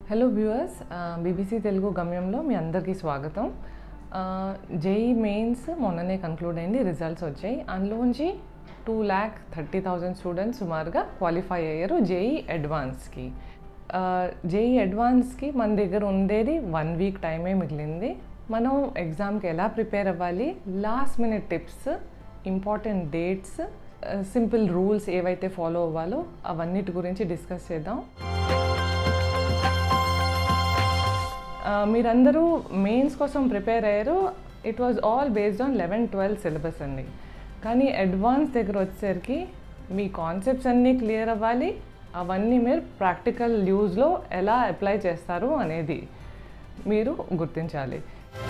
hello viewers BBC Telugu గమ్యంలో మీ అందరికీ స్వాగతం జేఈ మెయిన్స్ మొన్ననే కంక్లూడ్ అయింది రిజల్ట్స్ వచ్చాయి అందులోంచి two lakh thirty thousand students సుమారుగా క్వాలిఫై అయ్యారు జేఈ అడ్వాన్స్కి జేఈ అడ్వాన్స్కి మన దగ్గర ఉండేది వన్ వీక్ టైమే మిగిలింది మనం ఎగ్జామ్కి ఎలా ప్రిపేర్ అవ్వాలి last minute tips important dates simple rules ఏవైతే ఫాలో అవ్వాలో అవన్నిటి గురించి డిస్కస్ చేద్దాం ఆ, మీరందరూ మెయిన్స్ కోసం ప్రిపేర్ అయ్యారు it was all based on eleven twelve syllabus అండి కానీ అడ్వాన్స్ దగ్గర వచ్చేసరికి మీ కాన్సెప్ట్స్ అన్నీ క్లియర్ అవ్వాలి అవన్నీ మీరు ప్రాక్టికల్ యూజ్లో ఎలా అప్లై చేస్తారు అనేది మీరు గుర్తించాలి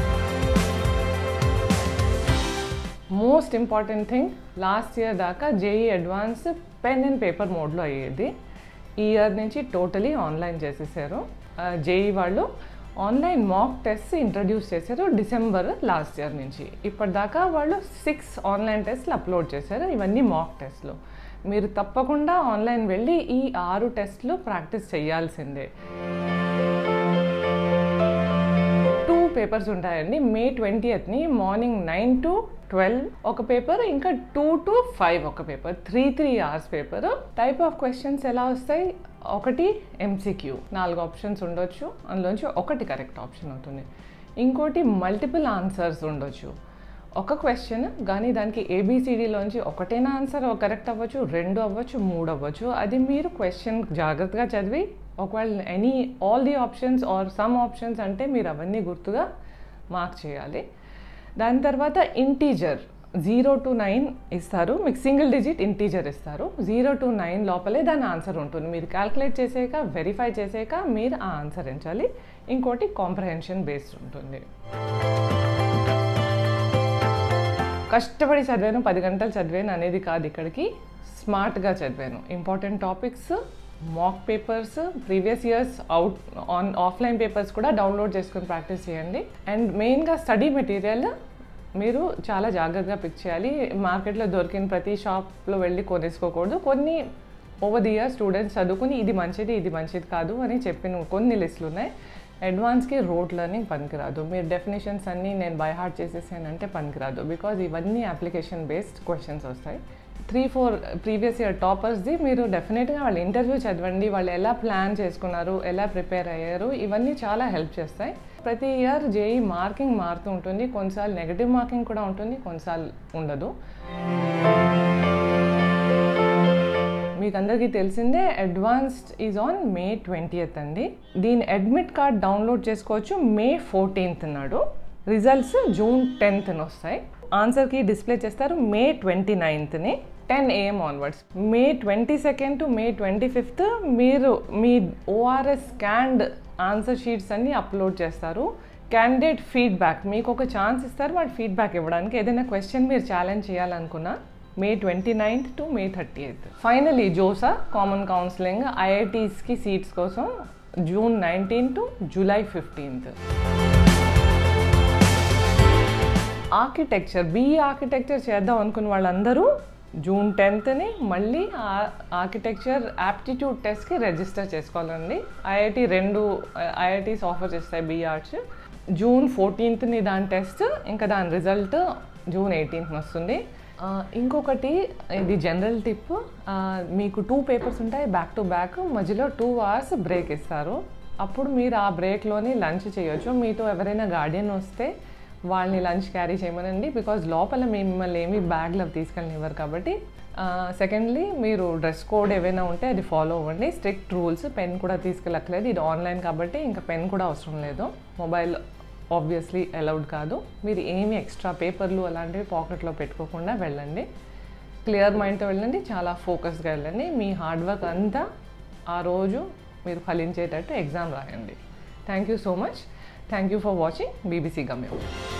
most important thing last year దాకా JEE advance pen and paper మోడ్లో అయ్యేది ఈ ఇయర్ నుంచి టోటలీ ఆన్లైన్ చేసేసారు జేఈ వాళ్ళు ఆన్లైన్ మాక్ టెస్ట్ ఇంట్రడ్యూస్ చేశారు డిసెంబర్ లాస్ట్ ఇయర్ నుంచి ఇప్పటిదాకా వాళ్ళు సిక్స్ ఆన్లైన్ టెస్ట్లు అప్లోడ్ చేశారు ఇవన్నీ మాక్ టెస్ట్లు మీరు తప్పకుండా ఆన్లైన్ వెళ్ళి ఈ ఆరు టెస్ట్లు ప్రాక్టీస్ చేయాల్సిందే టూ పేపర్స్ ఉంటాయండి మే ట్వంటీయత్ని మార్నింగ్ నైన్ టు ట్వెల్వ్ ఒక పేపర్ ఇంకా టూ టు ఫైవ్ ఒక paper three three hours paper type of questions ఎలా వస్తాయి ఒకటి ఎంసీక్యూ నాలుగు ఆప్షన్స్ ఉండొచ్చు అందులోంచి ఒకటి కరెక్ట్ ఆప్షన్ అవుతుంది ఇంకోటి మల్టిపుల్ ఆన్సర్స్ ఉండొచ్చు ఒక క్వశ్చన్ కానీ దానికి ఏబిసిడిలోంచి ఒకటేనా ఆన్సర్ కరెక్ట్ అవ్వచ్చు రెండు అవ్వచ్చు మూడు అవ్వచ్చు అది మీరు క్వశ్చన్ జాగ్రత్తగా చదివి ఒకవేళ any all the options are some options అంటే మీరు అవన్నీ గుర్తుగా మార్క్ చేయాలి దాని తర్వాత ఇంటీజర్ జీరో టు నైన్ ఇస్తారు మీకు సింగిల్ డిజిట్ ఇంటీజర్ ఇస్తారు జీరో టు నైన్ లోపలే దాని ఆన్సర్ ఉంటుంది మీరు క్యాల్కులేట్ చేసాక వెరిఫై చేసాక మీరు ఆ ఆన్సర్ ఎంచాలి ఇంకోటి కాంప్రహెన్షన్ బేస్డ్ ఉంటుంది కష్టపడి చదివాను పది గంటలు చదివాను అనేది కాదు ఇక్కడికి స్మార్ట్గా చదివాను important topics mock papers previous years out on offline papers కూడా డౌన్లోడ్ చేసుకొని ప్రాక్టీస్ చేయండి అండ్ మెయిన్గా స్టడీ మెటీరియల్ మీరు చాలా జాగ్రత్తగా పిక్ చేయాలి మార్కెట్లో దొరికిన ప్రతి షాప్లో వెళ్ళి కొనేసుకోకూడదు కొన్ని ఓవర్ ది ఇయర్ స్టూడెంట్స్ చదువుకుని ఇది మంచిది ఇది మంచిది కాదు అని చెప్పిన కొన్ని లిస్టులు ఉన్నాయి అడ్వాన్స్కి రోడ్ లెర్నింగ్ పనికిరాదు మీరు డెఫినేషన్స్ అన్నీ నేను బై హార్ట్ చేసేసానంటే పనికిరాదు బికాజ్ ఇవన్నీ అప్లికేషన్ బేస్డ్ క్వశ్చన్స్ వస్తాయి త్రీ ఫోర్ ప్రీవియస్ ఇయర్ టాపర్స్ది మీరు డెఫినెట్గా వాళ్ళ ఇంటర్వ్యూ చదవండి వాళ్ళు ఎలా ప్లాన్ చేసుకున్నారు ఎలా ప్రిపేర్ అయ్యారు ఇవన్నీ చాలా హెల్ప్ చేస్తాయి ప్రతి ఇయర్ జేఈ మార్కింగ్ మారుతూ ఉంటుంది కొన్నిసార్లు నెగిటివ్ మార్కింగ్ కూడా ఉంటుంది కొన్నిసార్లు ఉండదు మీకు అందరికీ తెలిసిందే advanced is on May twentieth అండి దీని అడ్మిట్ కార్డ్ డౌన్లోడ్ చేసుకోవచ్చు మే ఫోర్టీన్త్ నాడు రిజల్ట్స్ జూన్ టెన్త్ని వస్తాయి ఆన్సర్కి డిస్ప్లే చేస్తారు మే ట్వంటీ నైన్త్ని ten AM onwards May twenty second to May twenty fifth మీరు మీ ఓఆర్ఎస్ స్కాండ్ ఆన్సర్ షీట్స్ అన్ని అప్లోడ్ చేస్తారు క్యాండిడేట్ ఫీడ్బ్యాక్ మీకు ఒక ఛాన్స్ ఇస్తారు వాడు ఫీడ్బ్యాక్ ఇవ్వడానికి ఏదైనా క్వశ్చన్ మీరు ఛాలెంజ్ చేయాలనుకున్నా May twenty ninth to May thirty eighth finally JoSAA common counselling ఐఐటీస్కి సీట్స్ కోసం June nineteen to July fifteenth architecture BE architecture చేద్దాం అనుకున్న వాళ్ళందరూ జూన్ టెన్త్ని మళ్ళీ ఆర్కిటెక్చర్ యాప్టిట్యూడ్ టెస్ట్కి రిజిస్టర్ చేసుకోవాలండి ఐఐటి రెండు ఐఐటీస్ ఆఫర్ చేస్తాయి బీ ఆర్ట్స్ జూన్ ఫోర్టీన్త్ని దాని టెస్ట్ ఇంకా దాని రిజల్ట్ జూన్ ఎయిటీన్త్ వస్తుంది ఆ, ఇంకొకటి ఇది జనరల్ టిప్ ఆ, మీకు టూ పేపర్స్ ఉంటాయి బ్యాక్ టు బ్యాక్ మధ్యలో టూ అవర్స్ బ్రేక్ ఇస్తారు అప్పుడు మీరు ఆ బ్రేక్లోని లంచ్ చేయొచ్చు మీతో ఎవరైనా గార్డియన్ వస్తే వాళ్ళని లంచ్ క్యారీ చేయమనండి బికాజ్ లోపల మిమ్మల్ని ఏమి బ్యాగ్లో తీసుకెళ్ళనివ్వరు కాబట్టి సెకండ్లీ మీరు డ్రెస్ కోడ్ ఏవైనా ఉంటే అది ఫాలో అవ్వండి స్ట్రిక్ట్ రూల్స్ పెన్ కూడా తీసుకెళ్ళట్లేదు ఇది ఆన్లైన్ కాబట్టి ఇంకా పెన్ కూడా అవసరం లేదు మొబైల్ ఆబ్వియస్లీ అలౌడ్ కాదు మీరు ఏమి ఎక్స్ట్రా పేపర్లు అలాంటివి పాకెట్లో పెట్టుకోకుండా వెళ్ళండి క్లియర్ మైండ్తో వెళ్ళండి చాలా ఫోకస్గా వెళ్ళండి మీ హార్డ్ వర్క్ అంతా ఆ రోజు మీరు ఫలించేటట్టు ఎగ్జామ్ రాయండి thank you so much thank you for watching BBC గమ్యం